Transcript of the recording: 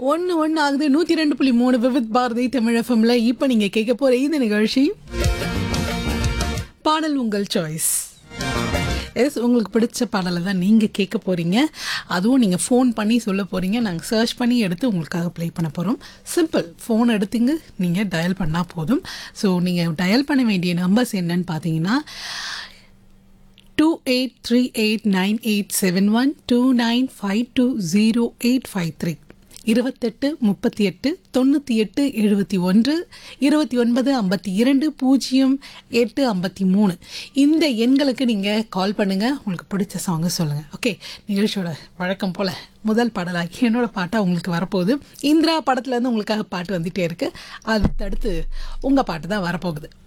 ஒன்று ஒன்று ஆகுது நூற்றி ரெண்டு புள்ளி மூணு விவித் பாரதி தமிழ் எஃப்எம்ல இப்போ நீங்கள் கேட்க போகிற இந்த நிகழ்ச்சி பாடல் உங்கள் சாய்ஸ் எஸ் உங்களுக்கு பிடிச்ச பாடலை தான் நீங்கள் கேட்க போகிறீங்க அதுவும் நீங்கள் ஃபோன் பண்ணி சொல்ல போகிறீங்க நாங்கள் சர்ச் பண்ணி எடுத்து உங்களுக்காக ப்ளே பண்ண போகிறோம் சிம்பிள் ஃபோன் எடுத்துங்க நீங்கள் டயல் பண்ணால் போதும் ஸோ நீங்கள் டயல் பண்ண வேண்டிய நம்பர்ஸ் என்னன்னு பார்த்தீங்கன்னா two eight three eight nine eight seven one two nine five two zero eight five three இருபத்தெட்டு முப்பத்தி எட்டு தொண்ணூற்றி எட்டு எழுபத்தி ஒன்று இருபத்தி ஒன்பது ஐம்பத்தி இரண்டு பூஜ்ஜியம் எட்டு ஐம்பத்தி மூணு இந்த எண்களுக்கு நீங்கள் கால் பண்ணுங்கள் உங்களுக்கு பிடிச்ச சாங்கு சொல்லுங்கள் ஓகே நிகழ்ச்சியோட வழக்கம் போல் முதல் பாடலாகி என்னோட பாட்டாக உங்களுக்கு வரப்போகுது இந்திரா படத்துலேருந்து உங்களுக்காக பாட்டு வந்துகிட்டே இருக்குது அது தடுத்து உங்கள் பாட்டு தான் வரப்போகுது